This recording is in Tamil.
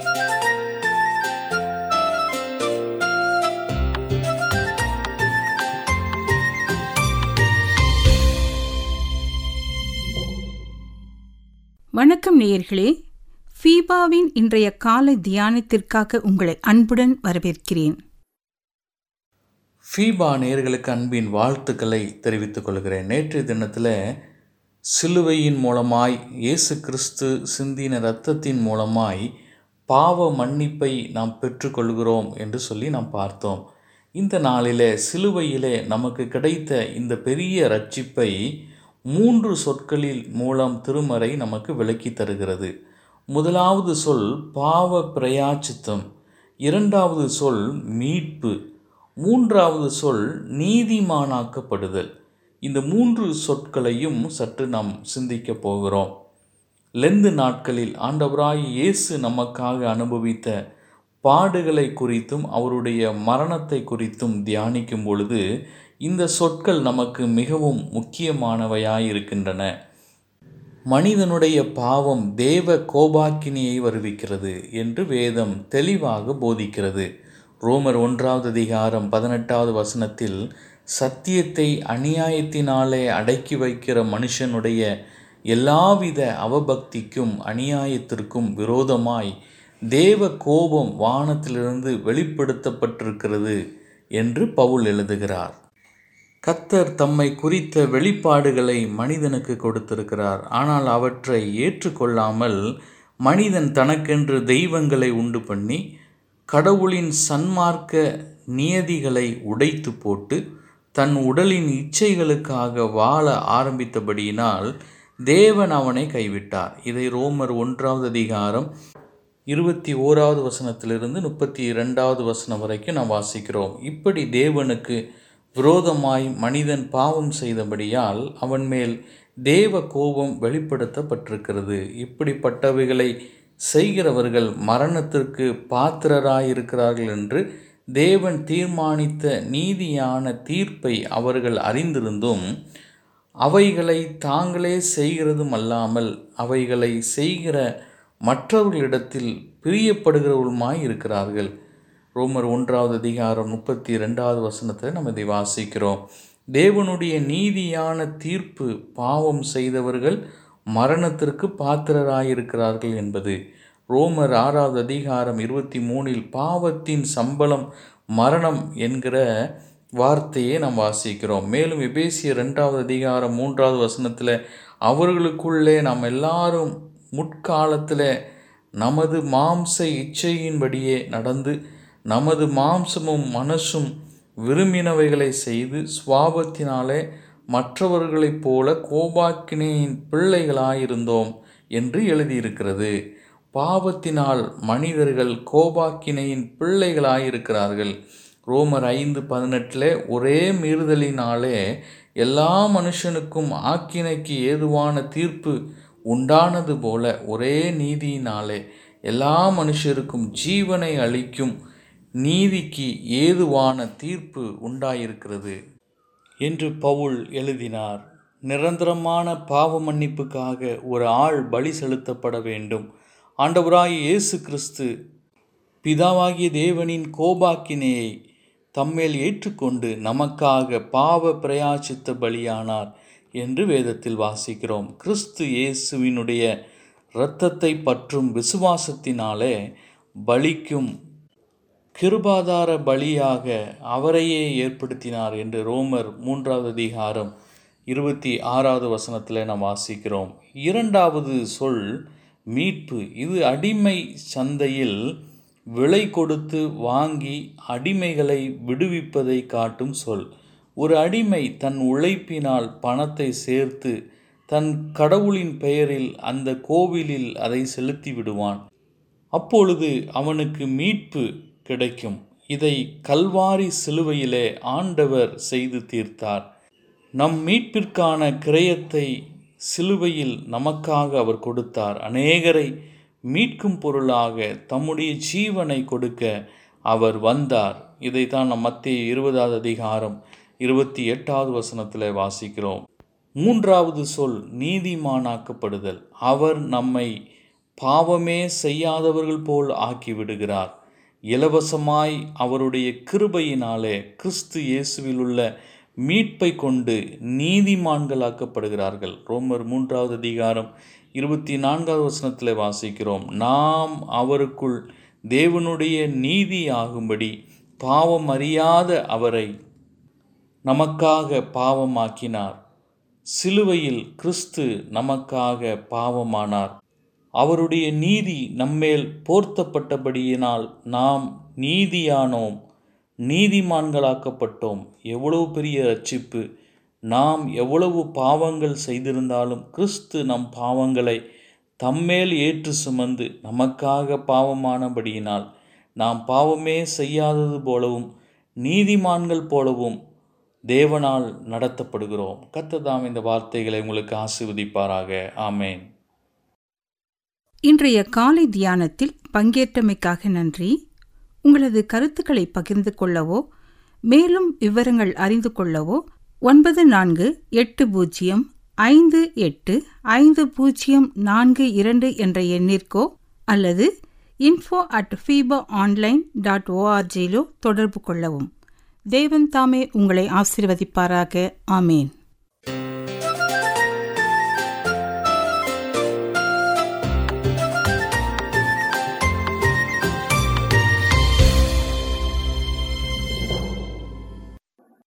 வணக்கம் நேயர்களே ஃபீபாவின் இன்றைய காலை தியானத்திற்காக உங்களை அன்புடன் வரவேற்கிறேன் ஃபீபா நேயர்களுக்கு அன்பின் வாழ்த்துக்களை தெரிவித்துக் கொள்கிறேன் நேற்றைய தினத்தில் சிலுவையின் மூலமாய் இயேசு கிறிஸ்து சிந்தின இரத்தத்தின் மூலமாய் பாவ மன்னிப்பை நாம் பெற்றுக்கொள்கிறோம் என்று சொல்லி நாம் பார்த்தோம் இந்த நாளிலே சிலுவையிலே நமக்கு கிடைத்த இந்த பெரிய ரட்சிப்பை மூன்று சொற்களில் மூலம் திருமறை நமக்கு விளக்கி தருகிறது முதலாவது சொல் பாவ பிரயாச்சித்தம் இரண்டாவது சொல் மீட்பு மூன்றாவது சொல் நீதிமானாக்கப்படுதல் இந்த மூன்று சொற்களையும் சற்று நாம் சிந்திக்கப் போகிறோம் லெந்து நாட்களில் ஆண்டவராய் இயேசு நமக்காக அனுபவித்த பாடுகளை குறித்தும் அவருடைய மரணத்தை குறித்தும் தியானிக்கும் பொழுது இந்த சொற்கள் நமக்கு மிகவும் முக்கியமானவையாய் இருக்கின்றன மனிதனுடைய பாவம் தேவ கோபாக்கினியை வருவிக்கிறது என்று வேதம் தெளிவாக போதிக்கிறது ரோமர் ஒன்றாவது அதிகாரம் பதினெட்டாவது வசனத்தில் சத்தியத்தை அநியாயத்தினாலே அடக்கி வைக்கிற மனுஷனுடைய எல்லாவித அவபக்திக்கும் அநியாயத்திற்கும் விரோதமாய் தேவ கோபம் வானத்திலிருந்து வெளிப்படுத்தப்பட்டிருக்கிறது என்று பவுல் எழுதுகிறார் கத்தர் தம்மை குறித்த வெளிப்பாடுகளை மனிதனுக்கு கொடுத்திருக்கிறார் ஆனால் அவற்றை ஏற்றுக்கொள்ளாமல் மனிதன் தனக்கென்று தெய்வங்களை உண்டு பண்ணி கடவுளின் சன்மார்க்க நியதிகளை உடைத்து போட்டு தன் உடலின் இச்சைகளுக்காக வாழ ஆரம்பித்தபடியினால் தேவன் அவனை கைவிட்டார் இதை ரோமர் ஒன்றாவது அதிகாரம் இருபத்தி ஓராவது வசனத்திலிருந்து முப்பத்தி இரண்டாவது வசனம் வரைக்கும் நாம் வாசிக்கிறோம் இப்படி தேவனுக்கு விரோதமாய் மனிதன் பாவம் செய்தபடியால் அவன் மேல் தேவ கோபம் வெளிப்படுத்தப்பட்டிருக்கிறது இப்படிப்பட்டவைகளை செய்கிறவர்கள் மரணத்திற்கு பாத்திரராயிருக்கிறார்கள் என்று தேவன் தீர்மானித்த நீதியான தீர்ப்பை அவர்கள் அறிந்திருந்தும் அவைகளை தாங்களே செய்கிறதும் அல்லாமல் அவைகளை செய்கிற மற்றவர்களிடத்தில் பிரியப்படுகிறவர்களுமாய் இருக்கிறார்கள் ரோமர் ஒன்றாவது அதிகாரம் முப்பத்தி ரெண்டாவது வசனத்தை நம்ம இதை வாசிக்கிறோம் தேவனுடைய நீதியான தீர்ப்பு பாவம் செய்தவர்கள் மரணத்திற்கு பாத்திரராயிருக்கிறார்கள் என்பது ரோமர் ஆறாவது அதிகாரம் இருபத்தி மூணில் பாவத்தின் சம்பளம் மரணம் என்கிற வார்த்தையை நாம் வாசிக்கிறோம் மேலும் எபேசிய ரெண்டாவது அதிகாரம் மூன்றாவது வசனத்தில் அவர்களுக்குள்ளே நாம் எல்லாரும் முற்காலத்தில் நமது மாம்ச இச்சையின்படியே நடந்து நமது மாம்சமும் மனசும் விரும்பினவைகளை செய்து சுவாபத்தினாலே மற்றவர்களைப் போல கோபாக்கினையின் பிள்ளைகளாயிருந்தோம் என்று எழுதியிருக்கிறது பாவத்தினால் மனிதர்கள் கோபாக்கினையின் பிள்ளைகளாயிருக்கிறார்கள் ரோமர் ஐந்து பதினெட்டில் ஒரே மீறுதலினாலே எல்லா மனுஷனுக்கும் ஆக்கினைக்கு ஏதுவான தீர்ப்பு உண்டானது போல ஒரே நீதியினாலே எல்லா மனுஷருக்கும் ஜீவனை அளிக்கும் நீதிக்கு ஏதுவான தீர்ப்பு உண்டாயிருக்கிறது என்று பவுல் எழுதினார் நிரந்தரமான பாவ மன்னிப்புக்காக ஒரு ஆள் பலி செலுத்தப்பட வேண்டும் ஆண்டவராய் இயேசு கிறிஸ்து பிதாவாகிய தேவனின் கோபாக்கினையை தம்மேல் ஏற்றுக்கொண்டு நமக்காக பாவ பிரயாச்சித்த பலியானார் என்று வேதத்தில் வாசிக்கிறோம் கிறிஸ்து இயேசுவினுடைய இரத்தத்தை பற்றும் விசுவாசத்தினாலே பலிக்கும் கிருபாதார பலியாக அவரையே ஏற்படுத்தினார் என்று ரோமர் மூன்றாவது அதிகாரம் இருபத்தி ஆறாவது வசனத்தில் நாம் வாசிக்கிறோம் இரண்டாவது சொல் மீட்பு இது அடிமை சந்தையில் விலை கொடுத்து வாங்கி அடிமைகளை விடுவிப்பதை காட்டும் சொல் ஒரு அடிமை தன் உழைப்பினால் பணத்தை சேர்த்து தன் கடவுளின் பெயரில் அந்த கோவிலில் அதை செலுத்தி விடுவான் அப்பொழுது அவனுக்கு மீட்பு கிடைக்கும் இதை கல்வாரி சிலுவையிலே ஆண்டவர் செய்து தீர்த்தார் நம் மீட்பிற்கான கிரயத்தை சிலுவையில் நமக்காக அவர் கொடுத்தார் அநேகரை மீட்கும் பொருளாக தம்முடைய ஜீவனை கொடுக்க அவர் வந்தார் இதைத்தான் நம் மத்திய இருபதாவது அதிகாரம் இருபத்தி எட்டாவது வசனத்தில் வாசிக்கிறோம் மூன்றாவது சொல் நீதிமானாக்கப்படுதல் அவர் நம்மை பாவமே செய்யாதவர்கள் போல் ஆக்கிவிடுகிறார் இலவசமாய் அவருடைய கிருபையினாலே கிறிஸ்து இயேசுவில் உள்ள மீட்பை கொண்டு நீதிமான்களாக்கப்படுகிறார்கள் ரோமர் மூன்றாவது அதிகாரம் இருபத்தி நான்காவது வசனத்தில் வாசிக்கிறோம் நாம் அவருக்குள் தேவனுடைய நீதி ஆகும்படி பாவம் அறியாத அவரை நமக்காக பாவமாக்கினார் சிலுவையில் கிறிஸ்து நமக்காக பாவமானார் அவருடைய நீதி நம்மேல் போர்த்தப்பட்டபடியினால் நாம் நீதியானோம் நீதிமான்களாக்கப்பட்டோம் எவ்வளவு பெரிய ரட்சிப்பு நாம் எவ்வளவு பாவங்கள் செய்திருந்தாலும் கிறிஸ்து நம் பாவங்களை தம்மேல் ஏற்று சுமந்து நமக்காக பாவமானபடியினால் நாம் பாவமே செய்யாதது போலவும் நீதிமான்கள் போலவும் தேவனால் நடத்தப்படுகிறோம் கத்ததாம் இந்த வார்த்தைகளை உங்களுக்கு ஆசிர்வதிப்பாராக ஆமேன் இன்றைய காலை தியானத்தில் பங்கேற்றமைக்காக நன்றி உங்களது கருத்துக்களை பகிர்ந்து கொள்ளவோ மேலும் விவரங்கள் அறிந்து கொள்ளவோ ஒன்பது நான்கு எட்டு பூஜ்ஜியம் ஐந்து எட்டு ஐந்து பூஜ்ஜியம் நான்கு இரண்டு என்ற எண்ணிற்கோ அல்லது info at FIBA online dot ஓஆர்ஜியிலோ தொடர்பு கொள்ளவும் தேவன் தாமே உங்களை ஆசீர்வதிப்பாராக ஆமேன்